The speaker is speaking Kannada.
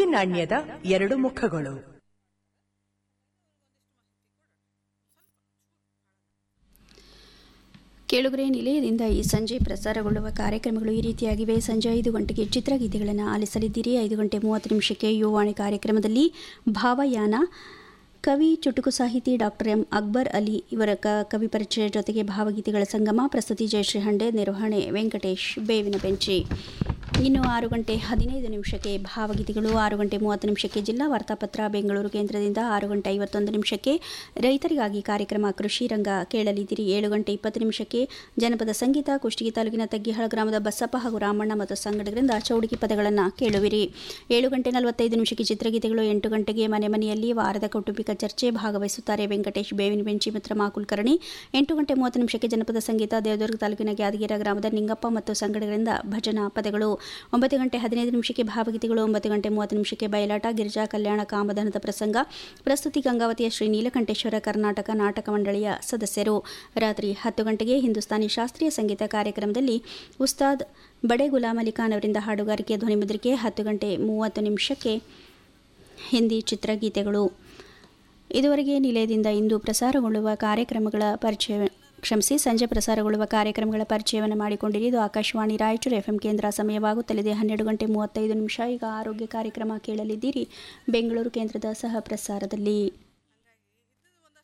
ನಾಣ್ಯದ ಎರಡು ಮುಖಗಳು ಕೇಳುಗರೆ ನಿಲಯದಿಂದ ಈ ಸಂಜೆ ಪ್ರಸಾರಗೊಳ್ಳುವ ಕಾರ್ಯಕ್ರಮಗಳು ಈ ರೀತಿಯಾಗಿವೆ ಸಂಜೆ ಐದು ಗಂಟೆಗೆ ಚಿತ್ರಗೀತೆಗಳನ್ನು ಆಲಿಸಲಿದ್ದೀರಿ ಐದು ಗಂಟೆ ಮೂವತ್ತು ನಿಮಿಷಕ್ಕೆ ಯುವಾಣಿ ಕಾರ್ಯಕ್ರಮದಲ್ಲಿ ಭಾವಯಾನ ಕವಿ ಚುಟುಕು ಸಾಹಿತಿ ಡಾಕ್ಟರ್ ಎಂ ಅಕ್ಬರ್ ಅಲಿ ಇವರ ಕ ಕವಿ ಪರಿಚಯ ಜೊತೆಗೆ ಭಾವಗೀತೆಗಳ ಸಂಗಮ ಪ್ರಸ್ತುತಿ ಜಯಶ್ರೀ ಹಂಡೆ ನಿರ್ವಹಣೆ ವೆಂಕಟೇಶ್ ಬೇವಿನ ಬೆಂಚಿ ಇನ್ನು ಆರು ಗಂಟೆ ಹದಿನೈದು ನಿಮಿಷಕ್ಕೆ ಭಾವಗೀತೆಗಳು ಆರು ಗಂಟೆ ಮೂವತ್ತು ನಿಮಿಷಕ್ಕೆ ಜಿಲ್ಲಾ ವಾರ್ತಾಪತ್ರ ಬೆಂಗಳೂರು ಕೇಂದ್ರದಿಂದ ಆರು ಗಂಟೆ ಐವತ್ತೊಂದು ನಿಮಿಷಕ್ಕೆ ರೈತರಿಗಾಗಿ ಕಾರ್ಯಕ್ರಮ ಕೃಷಿ ರಂಗ ಕೇಳಲಿದ್ದೀರಿ ಏಳು ಗಂಟೆ ಇಪ್ಪತ್ತು ನಿಮಿಷಕ್ಕೆ ಜನಪದ ಸಂಗೀತ ಕುಷ್ಟಗಿ ತಾಲೂಕಿನ ತಗ್ಗಿಹಳ ಗ್ರಾಮದ ಬಸಪ್ಪ ಹಾಗೂ ರಾಮಣ್ಣ ಮತ್ತು ಸಂಘಟಕರಿಂದ ಚೌಡಿಕಿ ಪದಗಳನ್ನು ಕೇಳುವಿರಿ ಏಳು ಗಂಟೆ ನಲವತ್ತೈದು ನಿಮಿಷಕ್ಕೆ ಚಿತ್ರಗೀತೆಗಳು ಎಂಟು ಗಂಟೆಗೆ ಮನೆ ಮನೆಯಲ್ಲಿ ವಾರದ ಕೌಟುಂಬಿಕ ಚರ್ಚೆ ಭಾಗವಹಿಸುತ್ತಾರೆ ವೆಂಕಟೇಶ್ ಬೇವಿನ ಬೆಂಚಿ ಮಿತ್ರ ಮಾಕುಲ್ ಕರಣಿ ಎಂಟು ಗಂಟೆ ಮೂವತ್ತು ನಿಮಿಷಕ್ಕೆ ಜನಪದ ಸಂಗೀತ ದೇವದುರ್ಗ ತಾಲೂಕಿನ ಗ್ಯಾದಗಿರ ಗ್ರಾಮದ ನಿಂಗಪ್ಪ ಮತ್ತು ಸಂಘಟಕರಿಂದ ಭಜನಾ ಪದಗಳು ಒಂಬತ್ತು ಗಂಟೆ ಹದಿನೈದು ನಿಮಿಷಕ್ಕೆ ಭಾವಗೀತೆಗಳು ಒಂಬತ್ತು ಗಂಟೆ ಮೂವತ್ತು ನಿಮಿಷಕ್ಕೆ ಬಯಲಾಟ ಗಿರಿಜಾ ಕಲ್ಯಾಣ ಕಾಮಧನದ ಪ್ರಸಂಗ ಪ್ರಸ್ತುತಿ ಗಂಗಾವತಿಯ ಶ್ರೀ ನೀಲಕಂಠೇಶ್ವರ ಕರ್ನಾಟಕ ನಾಟಕ ಮಂಡಳಿಯ ಸದಸ್ಯರು ರಾತ್ರಿ ಹತ್ತು ಗಂಟೆಗೆ ಹಿಂದೂಸ್ತಾನಿ ಶಾಸ್ತ್ರೀಯ ಸಂಗೀತ ಕಾರ್ಯಕ್ರಮದಲ್ಲಿ ಉಸ್ತಾದ್ ಬಡೆ ಗುಲಾಮ್ ಅಲಿ ಖಾನ್ ಅವರಿಂದ ಹಾಡುಗಾರಿಕೆ ಧ್ವನಿಮುದ್ರಿಕೆ ಹತ್ತು ಗಂಟೆ ಮೂವತ್ತು ನಿಮಿಷಕ್ಕೆ ಹಿಂದಿ ಚಿತ್ರಗೀತೆಗಳು ಇದುವರೆಗೆ ನಿಲಯದಿಂದ ಇಂದು ಪ್ರಸಾರಗೊಳ್ಳುವ ಕಾರ್ಯಕ್ರಮಗಳ ಪರಿಚಯ ಕ್ಷಮಿಸಿ ಸಂಜೆ ಪ್ರಸಾರಗೊಳ್ಳುವ ಕಾರ್ಯಕ್ರಮಗಳ ಪರಿಚಯವನ್ನು ಮಾಡಿಕೊಂಡಿರಿ ಇದು ಆಕಾಶವಾಣಿ ರಾಯಚೂರು ಎಫ್ಎಂ ಕೇಂದ್ರ ಸಮಯವಾಗುತ್ತಲಿದೆ ಹನ್ನೆರಡು ಗಂಟೆ ಮೂವತ್ತೈದು ನಿಮಿಷ ಈಗ ಆರೋಗ್ಯ ಕಾರ್ಯಕ್ರಮ ಕೇಳಲಿದ್ದೀರಿ ಬೆಂಗಳೂರು ಕೇಂದ್ರದ ಸಹ ಪ್ರಸಾರದಲ್ಲಿ